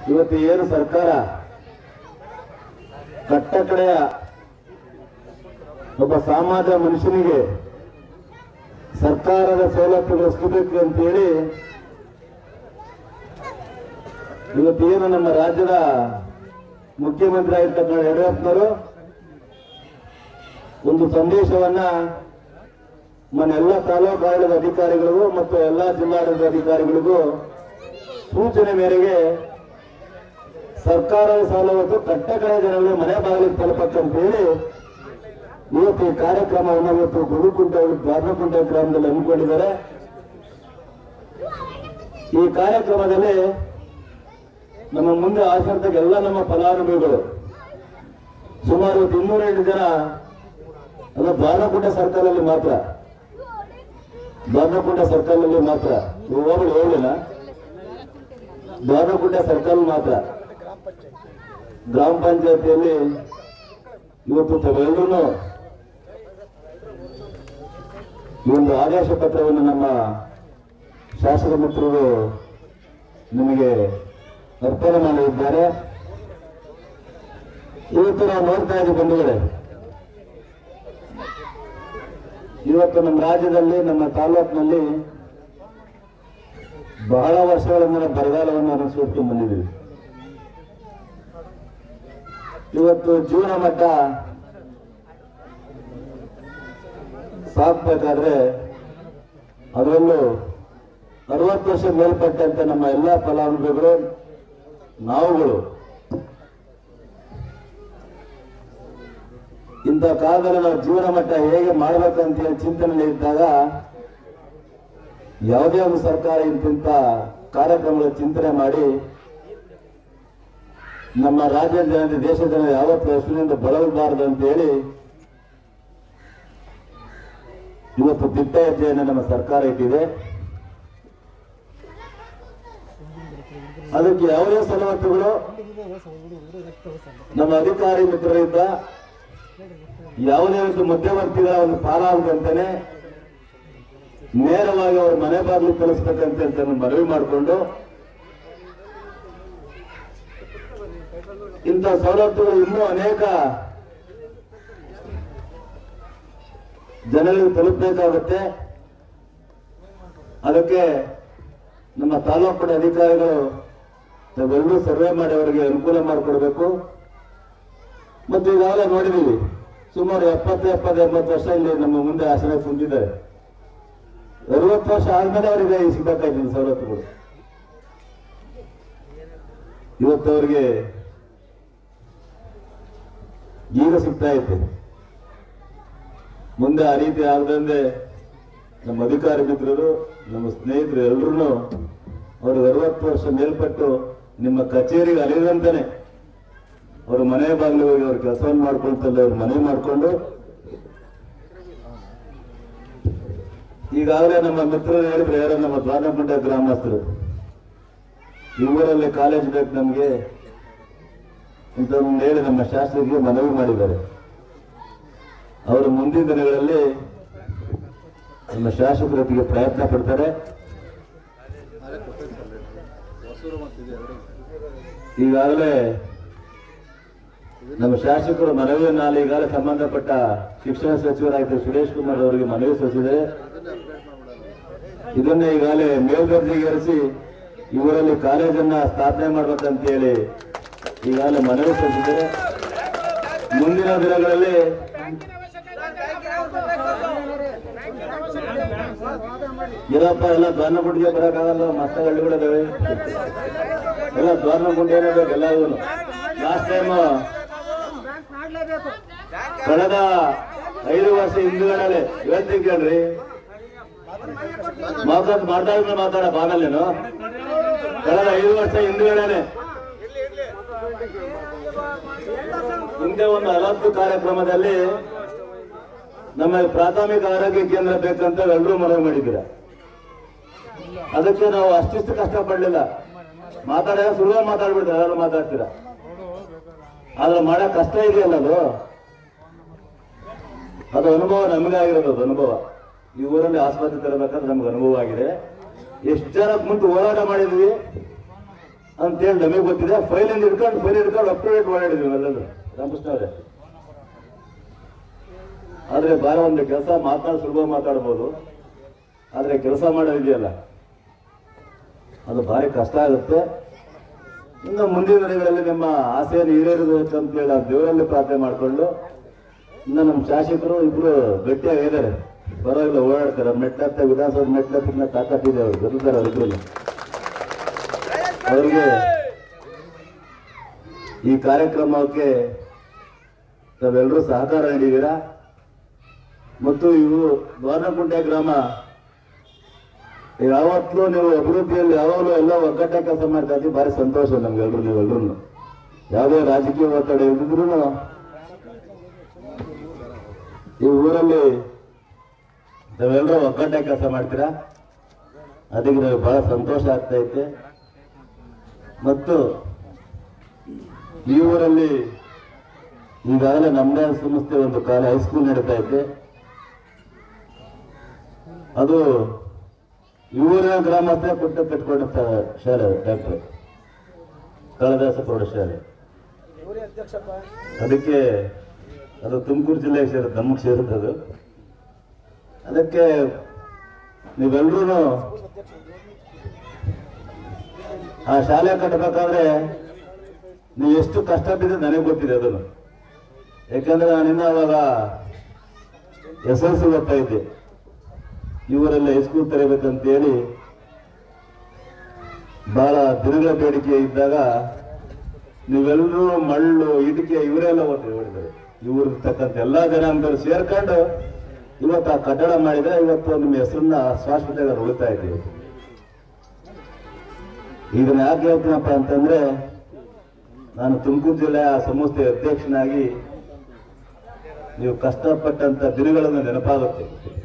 ಇವತ್ತು ಏನು ಸರ್ಕಾರ ಕಟ್ಟ ಕಡೆಯ ಒಬ್ಬ ಸಾಮಾನ್ಯ ಮನುಷ್ಯನಿಗೆ ಸರ್ಕಾರದ ಸವಲತ್ತುಗಳು ಸಿಗಬೇಕು ಅಂತೇಳಿ ಇವತ್ತು ಏನು ನಮ್ಮ ರಾಜ್ಯದ ಮುಖ್ಯಮಂತ್ರಿ ಆಗಿರ್ತಕ್ಕಂಥ ಯಡಿಯೂರಪ್ಪನವರು ಒಂದು ಸಂದೇಶವನ್ನ మన ಎಲ್ಲ ತಾಲೂಕು ಆಡಳಿತ ಅಧಿಕಾರಿಗಳಿಗೂ ಮತ್ತು ಎಲ್ಲ ಜಿಲ್ಲಾಡಳಿತ ಅಧಿಕಾರಿಗಳಿಗೂ ಸೂಚನೆ ಮೇರೆಗೆ ಸರ್ಕಾರದ ಸವಲತ್ತು ಕಟ್ಟಕಡೆ ಜನಗಳಿಗೆ ಮನೆ ಬಾಗಿಲಿಗೆ ತಲುಪತ್ತಂತ ಹೇಳಿ ಇವತ್ತು ಈ ಕಾರ್ಯಕ್ರಮವನ್ನು ಇವತ್ತು ಗುರುಕುಂಟ ದ್ವಾರಕುಂಟ ಗ್ರಾಮದಲ್ಲಿ ಹಮ್ಮಿಕೊಂಡಿದ್ದಾರೆ ಈ ಕಾರ್ಯಕ್ರಮದಲ್ಲಿ ನಮ್ಮ ಮುಂದೆ ಆಸರ್ತಕ್ಕ ಎಲ್ಲ ನಮ್ಮ ಫಲಾನುಭವಿಗಳು ಸುಮಾರು ಇವತ್ತು ಇನ್ನೂರ ಎಂಟು ಜನ ಅದು ದ್ವಾರಕುಂಟ ಸರ್ಕಲ್ ಅಲ್ಲಿ ಮಾತ್ರ ದ್ವಾರಕುಂಟ ಸರ್ಕಲ್ ಅಲ್ಲಿ ಮಾತ್ರ ನೀವು ಹೋಗ್ಲಿ ಹೋಗ್ಲಿಲ್ಲ ದ್ವಾರಕುಂಟ ಸರ್ಕಲ್ ಮಾತ್ರ ಗ್ರಾಮ ಪಂಚಾಯತಿಯಲ್ಲಿ ಇವತ್ತು ತಾವೆಲ್ಲರೂ ಈ ಒಂದು ಆದೇಶ ಪತ್ರವನ್ನು ನಮ್ಮ ಶಾಸಕ ಮಿತ್ರರು ನಿಮಗೆ ಅರ್ಪಣೆ ಮಾಡಲಿದ್ದಾರೆ ಇವತ್ತು ನಾವು ನೋಡ್ತಾ ಇದ್ದೀವಿ ಬಂಧುಗಳೇ ಇವತ್ತು ನಮ್ಮ ರಾಜ್ಯದಲ್ಲಿ ನಮ್ಮ ತಾಲೂಕಿನಲ್ಲಿ ಬಹಳ ವರ್ಷಗಳಿಂದ ನಾವು ಬರಗಾಲವನ್ನು ಅನುಸರಿಸ್ಕೊಂಡು ಬಂದಿದ್ದೀವಿ ಇವತ್ತು ಜೀವನ ಮಟ್ಟ ಸಾಕ್ಬೇಕಾದ್ರೆ ಅದರಲ್ಲೂ ಅರವತ್ತು ವರ್ಷ ಮೇಲ್ಪಟ್ಟಂತೆ ನಮ್ಮ ಎಲ್ಲಾ ಫಲಾನುಭವಿಗಳು ನಾವುಗಳು ಇಂಥ ಕಾಲದಲ್ಲಿ ನಾವು ಜೀವನ ಮಟ್ಟ ಹೇಗೆ ಮಾಡ್ಬೇಕಂತ ಹೇಳಿ ಚಿಂತನೆ ಇದ್ದಾಗ ಯಾವುದೇ ಒಂದು ಸರ್ಕಾರ ಇಂತಿಂತ ಕಾರ್ಯಕ್ರಮಗಳ ಚಿಂತನೆ ಮಾಡಿ ನಮ್ಮ ರಾಜ್ಯದ ಜನತೆ ದೇಶದ ಜನ ಯಾವತ್ತು ಹಸುವಿನಿಂದ ಬಳಲಬಾರದು ಅಂತ ಹೇಳಿ ಇವತ್ತು ದಿಟ್ಟ ಹೆಜ್ಜೆಯನ್ನು ನಮ್ಮ ಸರ್ಕಾರ ಇಟ್ಟಿದೆ ಅದಕ್ಕೆ ಯಾವುದೇ ಸವಲತ್ತುಗಳು ನಮ್ಮ ಅಧಿಕಾರಿ ಮಿತ್ರರಿಂದ ಯಾವುದೇ ಒಂದು ಮಧ್ಯವರ್ತಿಗಳ ಒಂದು ಪಾಲಾಗದಂತಾನೆ ನೇರವಾಗಿ ಅವ್ರ ಮನೆ ಬಾಗಿಲು ಕಳಿಸ್ಬೇಕಂತ ಅಂತ ಮನವಿ ಮಾಡಿಕೊಂಡು ಇಂಥ ಸವಲತ್ತುಗಳು ಇನ್ನೂ ಅನೇಕ ಜನರಿಗೆ ತಲುಪಬೇಕಾಗುತ್ತೆ ಅದಕ್ಕೆ ನಮ್ಮ ತಾಲೂಕು ಕಡೆ ಅಧಿಕಾರಿಗಳು ತಾವೆಲ್ಲರೂ ಸರ್ವೆ ಮಾಡಿ ಅವರಿಗೆ ಅನುಕೂಲ ಮಾಡಿಕೊಡ್ಬೇಕು ಮತ್ತು ಈಗಾಗಲೇ ನೋಡಿದೀವಿ ಸುಮಾರು ಎಪ್ಪತ್ತು ಎಪ್ಪತ್ತು ಎಂಬತ್ತು ವರ್ಷ ಇಲ್ಲಿ ನಮ್ಮ ಮುಂದೆ ಆಶ್ರಯ ಕುಂತಿದ್ದಾರೆ ಅರವತ್ತು ವರ್ಷ ಆದ್ಮೇಲೆ ಅವರಿಗೆ ಸಿಗಬೇಕಾಯ್ತು ಸವಲತ್ತುಗಳು ಇವತ್ತು ಅವರಿಗೆ ಈಗ ಸಿಗ್ತಾ ಐತೆ ಮುಂದೆ ಆ ರೀತಿ ಆಗದಂತೆ ನಮ್ಮ ಅಧಿಕಾರಿ ಮಿತ್ರರು ನಮ್ಮ ಸ್ನೇಹಿತರು ಎಲ್ಲರೂ ಅವ್ರಿಗೆ ಅರವತ್ತು ವರ್ಷ ಮೇಲ್ಪಟ್ಟು ನಿಮ್ಮ ಕಚೇರಿಗೆ ಅಲಿದಂತಾನೆ ಅವ್ರ ಮನೆ ಬಾಗಿಲು ಹೋಗಿ ಅವ್ರ ಕೆಲಸವನ್ನು ಮಾಡ್ಕೊಳ್ತಲ್ಲ ಅವ್ರ ಮನೆ ಮಾಡ್ಕೊಂಡು ಈಗಾಗಲೇ ನಮ್ಮ ಮಿತ್ರರು ಹೇಳಿದ್ರೆ ಯಾರೋ ನಮ್ಮ ದ್ವಾರಗುಂಡ ಗ್ರಾಮಸ್ಥರು ಈ ಊರಲ್ಲಿ ಕಾಲೇಜ್ ಬೇಕು ನಮಗೆ ಅಂತ ಒಂದು ಹೇಳಿ ನಮ್ಮ ಶಾಸಕರಿಗೆ ಮನವಿ ಮಾಡಿದ್ದಾರೆ ಅವರು ಮುಂದಿನ ದಿನಗಳಲ್ಲಿ ನಮ್ಮ ಶಾಸಕರೊತ್ತಿಗೆ ಪ್ರಯತ್ನ ಪಡ್ತಾರೆ ಈಗಾಗಲೇ ನಮ್ಮ ಶಾಸಕರು ಮನವಿಯನ್ನು ಅಲ್ಲಿ ಈಗಾಗಲೇ ಸಂಬಂಧಪಟ್ಟ ಶಿಕ್ಷಣ ಸಚಿವರಾಗಿದ್ದ ಸುರೇಶ್ ಕುಮಾರ್ ಅವರಿಗೆ ಮನವಿ ಸಲ್ಲಿಸಿದ್ದಾರೆ ಇದನ್ನ ಈಗಾಗಲೇ ಮೇಲ್ದರ್ಜೆಗೇರಿಸಿ ಇವರಲ್ಲಿ ಕಾಲೇಜನ್ನ ಸ್ಥಾಪನೆ ಮಾಡ್ಬೇಕಂತ ಹೇಳಿ ಈಗಾಗಲೇ ಮನವಿ ಸಲ್ಲಿಸಿದ್ದಾರೆ ಮುಂದಿನ ದಿನಗಳಲ್ಲಿ ಇಲ್ಲಪ್ಪ ಎಲ್ಲ ದ್ವಾರನಗುಂಡಿಗೆ ಬರೋಕ್ಕಾಗಲ್ಲ ಮಸ್ತ ಹಳ್ಳಿಗಳಿದಾವೆ ಎಲ್ಲ ದ್ವಾರನಗುಂಡಿಯೇ ಬೇಕು ಎಲ್ಲವೂ ಲಾಸ್ಟ್ ಟೈಮ್ ಕಳೆದ ಐದು ವರ್ಷ ಹಿಂದುಗಡೆ ಹೇಳ್ತೀನಿ ಕೇಳ್ರಿ ಮಾತಾಡ್ ಮಾತಾಡಿದ್ರೆ ಮಾತಾಡ ಬಾನಲ್ಲೇನು ಕಳೆದ ಐದು ವರ್ಷ ಹಿಂದುಗಡೆ ಹಿಂದೆ ಒಂದು ಹಲತ್ತು ಕಾರ್ಯಕ್ರಮದಲ್ಲಿ ನಮ್ಮ ಪ್ರಾಥಮಿಕ ಆರೋಗ್ಯ ಕೇಂದ್ರ ಬೇಕಂತ ಎಲ್ಲರೂ ಮನವಿ ಮಾಡಿದ್ದೀರ ಅದಕ್ಕೆ ನಾವು ಅಷ್ಟಿಷ್ಟು ಕಷ್ಟಪಡ್ಲಿಲ್ಲ ಮಾತಾಡ ಸುಲಭ ಮಾತಾಡ್ಬಿಡ್ತಾರೆ ಎಲ್ಲರೂ ಮಾತಾಡ್ತೀರ ಆದ್ರೆ ಮಾಡಕ್ ಕಷ್ಟ ಇದೆಯಲ್ಲ ಅದು ಅದು ಅನುಭವ ನಮಗೆ ಆಗಿರೋದು ಅದು ಅನುಭವ ಈ ಊರಲ್ಲಿ ಆಸ್ಪತ್ರೆ ತರಬೇಕಾದ್ರೆ ನಮ್ಗೆ ಅನುಭವ ಆಗಿದೆ ಎಷ್ಟು ಜನ ಮುಂದೆ ಹೋರಾಟ ಮಾಡಿದ್ವಿ ಅಂತೇಳಿ ನಮಗೆ ಗೊತ್ತಿದೆ ಫೈಲಿಂದ ಹಿಡ್ಕೊಂಡು ಫೈಲ್ ಹಿಡ್ಕೊಂಡು ಅಪ್ ಟು ಡೇಟ್ ಓಡಾಡಿದ್ವಿ ಎಲ್ಲರೂ ರಾಮಕೃಷ್ಣ ಅವರೇ ಆದ್ರೆ ಬಾರ ಒಂದು ಕೆಲಸ ಮಾತಾಡ ಸುಲಭ ಮಾತಾಡ್ಬೋದು ಆದ್ರೆ ಕೆಲಸ ಮಾಡೋದಿದೆಯಲ್ಲ ಅದು ಭಾರಿ ಕಷ್ಟ ಆಗುತ್ತೆ ಇನ್ನು ಮುಂದಿನ ದಿನಗಳಲ್ಲಿ ನಿಮ್ಮ ಆಸೆಯನ್ನು ಈಡೇರಬೇಕು ಅಂತೇಳಿ ನಾವು ದೇವರಲ್ಲಿ ಪ್ರಾರ್ಥನೆ ಮಾಡಿಕೊಂಡು ಇನ್ನು ನಮ್ಮ ಶಾಸಕರು ಇಬ್ರು ಗಟ್ಟಿಯಾಗಿದ್ದಾರೆ ಪರವಾಗಿಲ್ಲ ಓಡಾಡ್ತಾರೆ ಮೆಟ್ಲತ್ತ ವಿಧಾನಸೌಧ ಮೆಟ್ಲತ್ತಿನ ತಾಕತ್ತಿದೆ ಅವರು ಗೆಲ್ತಾರೆ ಅವರಿಬ್ರು ಅವರಿಗೆ ಈ ಕಾರ್ಯಕ್ರಮಕ್ಕೆ ತಾವೆಲ್ಲರೂ ಸಹಕಾರ ನೀಡಿದ್ದೀರಾ ಮತ್ತು ಇವು ದ್ವಾರಕುಂಟೆ ಗ್ರಾಮ ಯಾವತ್ತೂ ನೀವು ಅಭಿವೃದ್ಧಿಯಲ್ಲಿ ಯಾವಾಗಲೂ ಎಲ್ಲ ಒಗ್ಗಟ್ಟ ಕೆಲಸ ಮಾಡ್ತಾ ಇದ್ದೀವಿ ಭಾರಿ ಸಂತೋಷ ನಮ್ಗೆಲ್ರು ನೀವೆಲ್ಲರೂ ಯಾವುದೇ ರಾಜಕೀಯ ಒತ್ತಡ ಇದ್ದಿದ್ರು ಈ ಊರಲ್ಲಿ ನಾವೆಲ್ಲರೂ ಒಗ್ಗಟ್ಟ ಕೆಲಸ ಮಾಡ್ತೀರಾ ಅದಕ್ಕೆ ನನಗೆ ಬಹಳ ಸಂತೋಷ ಆಗ್ತಾ ಐತೆ ಮತ್ತು ಈ ಊರಲ್ಲಿ ಈಗಾಗಲೇ ನಮ್ಮದೇ ಸಂಸ್ಥೆ ಒಂದು ಕಾಲ ಹೈಸ್ಕೂಲ್ ನಡೀತಾ ಐತೆ ಅದು ಇವರ ಗ್ರಾಮಸ್ಥೆ ಕೊಟ್ಟು ಕಟ್ಕೊಂಡಂತ ಶಾಲೆ ಡಾಕ್ಟರ್ ಕಾಳಿದಾಸ ಪ್ರೌಢಶಾಲೆ ಅದಕ್ಕೆ ಅದು ತುಮಕೂರು ಜಿಲ್ಲೆಗೆ ಸೇರುತ್ತೆ ನಮಗೆ ಸೇರುತ್ತೆ ಅದು ಅದಕ್ಕೆ ನೀವೆಲ್ಲರೂ ಆ ಶಾಲೆ ಕಟ್ಟಬೇಕಾದ್ರೆ ನೀವು ಎಷ್ಟು ಕಷ್ಟ ಬಿದ್ದ ನನಗೆ ಗೊತ್ತಿದೆ ಅದನ್ನು ಯಾಕಂದ್ರೆ ನಾನಿನ್ನ ಅವಾಗ ಎಸ್ ಎಲ್ ಸಿ ಓದ್ತಾ ಇದ್ದೆ ಇವರೆಲ್ಲ ಹೈಸ್ಕೂಲ್ ತೆರಬೇಕಂತೇಳಿ ಬಹಳ ದಿನಗಳ ಬೇಡಿಕೆ ಇದ್ದಾಗ ನೀವೆಲ್ಲರೂ ಮಳ್ಳು ಇಟಿಕೆ ಇವರೆಲ್ಲ ಓದಿ ಹೊಡಿದ್ದಾರೆ ಇವ್ರಿರ್ತಕ್ಕಂಥ ಎಲ್ಲಾ ಜನಾಂಗದವರು ಸೇರ್ಕೊಂಡು ಇವತ್ತು ಆ ಕಟ್ಟಡ ಮಾಡಿದ್ರೆ ಇವತ್ತು ನಿಮ್ಮ ಹೆಸರನ್ನ ಶಾಶ್ವತ ಉಳಿತಾ ಇದ್ದೀವಿ ಇದನ್ನ ಯಾಕೆ ಹೇಳ್ತೀನಪ್ಪ ಅಂತಂದ್ರೆ ನಾನು ತುಮಕೂರು ಜಿಲ್ಲೆಯ ಆ ಸಂಸ್ಥೆಯ ಅಧ್ಯಕ್ಷನಾಗಿ ನೀವು ಕಷ್ಟಪಟ್ಟಂತ ದಿನಗಳನ್ನು ನೆನಪಾಗುತ್ತೆ